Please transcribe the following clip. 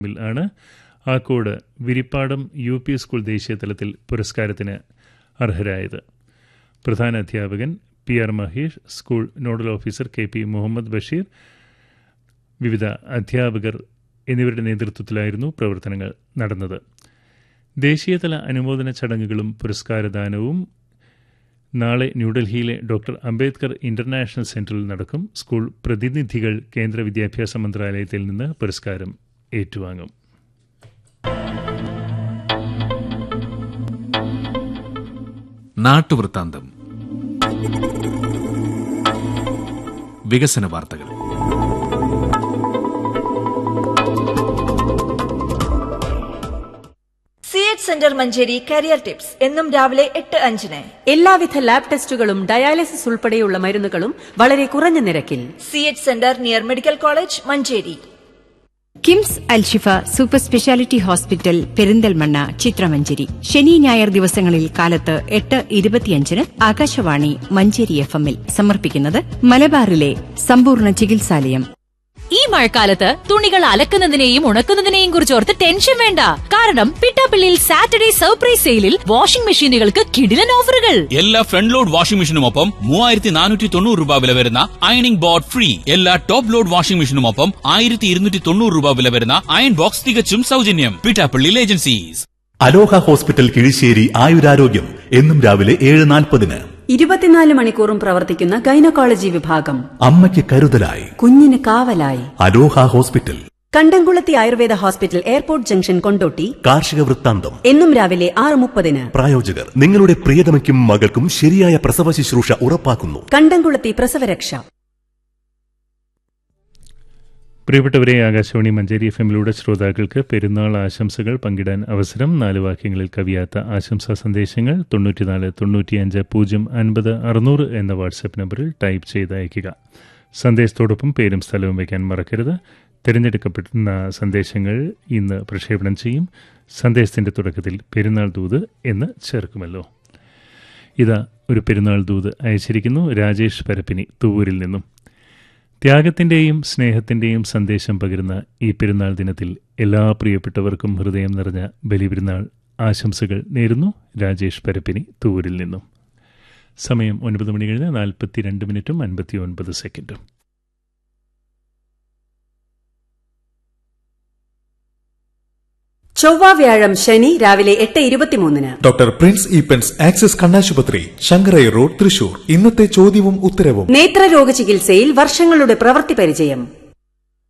ിൽ ആണ് Akkode Virippadam U P school ദേശീയ തലത്തിൽ പുരസ്കാരത്തിന് അർഹരായത് പ്രധാന അധ്യാപകൻ P R Mahesh school nodal officer K P Muhammad Basheer വിവിധ അധ്യാപകർ എന്നിവരുടെ നേതൃത്വത്തിലായിരുന്നു പ്രവർത്തനങ്ങൾ നടന്നത് ദേശീയതല അനുമോദന ചടങ്ങുകളും പുരസ്കാരദാനവും നാളെ ന്യൂഡൽഹിയിലെ ഡോക്ടർ അംബേദ്കർ ഇന്റർനാഷണൽ സെന്ററിൽ നടക്കും സ്കൂൾ പ്രതിനിധികൾ കേന്ദ്ര വിദ്യാഭ്യാസ മന്ത്രാലയത്തിൽ നിന്ന് പുരസ്കാരം ഏറ്റുവാങ്ങും നാട്ടുവൃത്താന്തം വികസന വാർത്തകൾ C H centre Manjeri career tips എന്നും രാവിലെ എട്ട് അഞ്ചിന് എല്ലാവിധ ലാബ് ടെസ്റ്റുകളും ഡയാലിസിസ് ഉൾപ്പെടെയുള്ള മരുന്നുകളും വളരെ കുറഞ്ഞ നിരക്കിൽ C H centre near medical college Manjeri KIMS Alshifa super speciality hospital Perinthalmanna ചിത്രമഞ്ചേരി ശനി ഞായർ ദിവസങ്ങളിൽ കാലത്ത് എട്ട് ഇരുപത്തിയഞ്ചിന് ആകാശവാണി മഞ്ചേരി എഫ് എമ്മിൽ സമർപ്പിക്കുന്നത് മലബാറിലെ സമ്പൂർണ്ണ ചികിത്സാലയം ഈ മഴക്കാലത്ത് തുണികൾ അലക്കുന്നതിനെയും ഉണക്കുന്നതിനെയും കുറിച്ച് ഓർത്ത് ടെൻഷൻ വേണ്ട കാരണം പിട്ടാപ്പിള്ളിയിൽ സാറ്റർഡേ സർപ്രൈസ് സെയിലിൽ വാഷിംഗ് മെഷീനുകൾക്ക് കിടിലൻ ഓഫറുകൾ എല്ലാ ഫ്രണ്ട് ലോഡ് വാഷിംഗ് മെഷീനുമൊപ്പം മൂവായിരത്തി നാനൂറ്റി തൊണ്ണൂറ് രൂപ വില വരുന്ന അയണിംഗ് ബോർഡ് ഫ്രീ എല്ലാ ടോപ്പ് ലോഡ് വാഷിംഗ് മെഷീനുമൊപ്പം ആയിരത്തി ഇരുന്നൂറ്റി തൊണ്ണൂറ് രൂപ വില വരുന്ന അയൺ ബോക്സ് തികച്ചും സൗജന്യം പിറ്റാപ്പള്ളിയിൽ ഏജൻസീസ് അലോഹ ഹോസ്പിറ്റൽ കിഴിശ്ശേരി ആയുരാരോഗ്യം എന്നും രാവിലെ ഏഴ് നാൽപ്പതിന് ഇരുപത്തിനാല് മണിക്കൂറും പ്രവർത്തിക്കുന്ന ഗൈനക്കോളജി വിഭാഗം അമ്മയ്ക്ക് കരുതലായി കുഞ്ഞിന് കാവലായി അലോഹ ഹോസ്പിറ്റൽ കണ്ടംകുളത്തി Ayurveda hospital airport junction Kondotty കാർഷിക വൃത്താന്തം എന്നും രാവിലെ ആറ് മുപ്പതിന് പ്രായോജകർ നിങ്ങളുടെ പ്രിയതമയ്ക്കും മകൾക്കും ശരിയായ പ്രസവ ശുശ്രൂഷ ഉറപ്പാക്കുന്നു കണ്ടംകുളത്തി പ്രസവരക്ഷ പ്രിയപ്പെട്ടവരെ ആകാശവാണി മഞ്ചേരി എഫ് എമ്മിലൂടെ ശ്രോതാക്കൾക്ക് പെരുന്നാൾ ആശംസകൾ പങ്കിടാൻ അവസരം നാല് വാക്യങ്ങളിൽ കവിയാത്ത ആശംസാ സന്ദേശങ്ങൾ തൊണ്ണൂറ്റിനാല് തൊണ്ണൂറ്റിയഞ്ച് പൂജ്യം അൻപത് അറുന്നൂറ് എന്ന വാട്സാപ്പ് നമ്പറിൽ ടൈപ്പ് ചെയ്ത് അയയ്ക്കുക സന്ദേശത്തോടൊപ്പം പേരും സ്ഥലവും വയ്ക്കാൻ മറക്കരുത് തിരഞ്ഞെടുക്കപ്പെടുന്ന സന്ദേശങ്ങൾ ഇന്ന് പ്രക്ഷേപണം ചെയ്യും സന്ദേശത്തിന്റെ തുടക്കത്തിൽ പെരുന്നാൾ ദൂത് എന്ന് ചേർക്കുമല്ലോ ഇതാ ഒരു പെരുന്നാൾ ദൂത് അയച്ചിരിക്കുന്നു രാജേഷ് പരപ്പിനി തൂവൂരിൽ നിന്നും ത്യാഗത്തിൻ്റെയും സ്നേഹത്തിൻ്റെയും സന്ദേശം പകരുന്ന ഈ പെരുന്നാൾ ദിനത്തിൽ എല്ലാ പ്രിയപ്പെട്ടവർക്കും ഹൃദയം നിറഞ്ഞ ബലിപെരുന്നാൾ ആശംസകൾ നേരുന്നു രാജേഷ് പരപ്പിനി തൂരിൽ നിന്നും സമയം ഒൻപത് മണി കഴിഞ്ഞ് നാൽപ്പത്തിരണ്ട് മിനിറ്റും അൻപത്തി ഒൻപത് സെക്കൻഡും ചൊവ്വ വ്യാഴം ശനി രാവിലെ എട്ട് ഇരുപത്തിമൂന്നിന് ഡോക്ടർ പ്രിൻസ് ഈപ്പൻസ് ആക്സിസ് കണ്ണാശുപത്രി ശങ്കരൈ റോഡ് തൃശൂർ ഇന്നത്തെ ചോദ്യവും ഉത്തരവും നേത്രരോഗ ചികിത്സയിൽ വർഷങ്ങളുടെ പ്രവൃത്തി പരിചയം